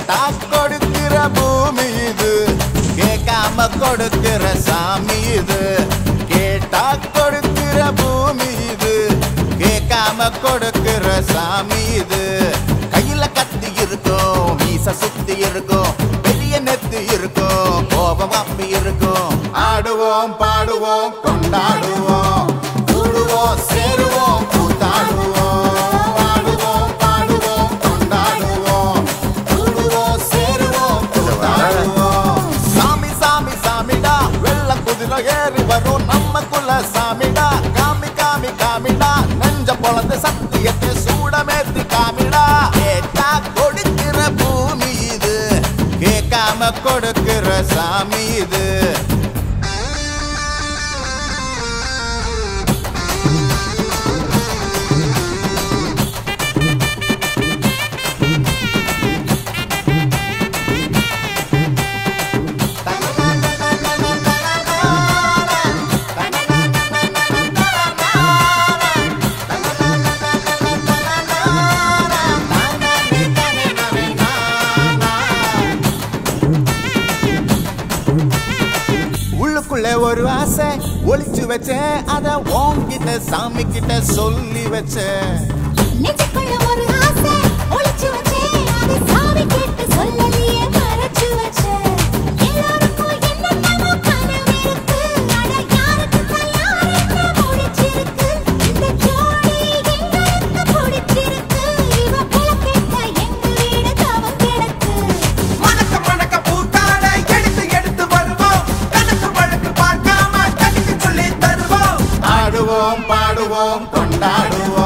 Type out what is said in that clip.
கேட்டா கொடுக்கிற பூமி இது கேட்காம கொடுக்கிற சாமி இது கேட்டா கொடுக்கிற பூமி இது கேட்காம கொடுக்கிற சாமி இது கையில கத்தி இருக்கும் மீச சுத்தி இருக்கும் பெரிய நெத்தி இருக்கும் கோபம் அப்பி இருக்கும் ஆடுவோம் பாடுவோம் கொண்டாடுவோம் கூடுவோம் சேருவோம் கூத்தாடுவோம் ஆடுவோம் பாடுவோம் கொண்டாடுவோம் கூடுவோம் சேருவோம் கூத்தாடுவோம் சாமி சாமி சாமிடா வெள்ள குதிரை ஏறி வரும் நம்ம குல சாமிடா காமி காமி காமிடா நெஞ்ச பொழந்த சத்தியத்தை சூடமேத்தி காமிடா கேட்டா கொடுக்கிற பூமி இது கேட்காம கொடுக்கிற சாமி இது உள்ளுக்குள்ள ஒரு ஆசை ஒளிச்சு வச்சேன் அத உன்கிட்ட சாமி கிட்ட சொல்லி வச்சேன் நெஞ்சுக்குள்ள ஒரு ஆசை ஒளிச்சு வச்சேன் அதை சாமி கேட்டு சொல்லலையே மறைச்சு வச்சேன் எல்லாருக்கும் என்னென்னமோ கனவு இருக்கு அட யாருக்கு யாருக்கு முடிச்சிருக்கு இந்த ஜோடி எங்களுக்கு பிடிச்சிருக்கு இவ புலக்கெட்ட எங்க வீடு தவம் கிடக்கு மணக்க மணக்க பூத்தாட எடுத்து எடுத்து வருவோம் கணக்கு வழக்கு பார்க்காம கணிக்கு சொல்லி தருவோம் ஆடுவோம் பாடுவோம் கொண்டாடுவோம்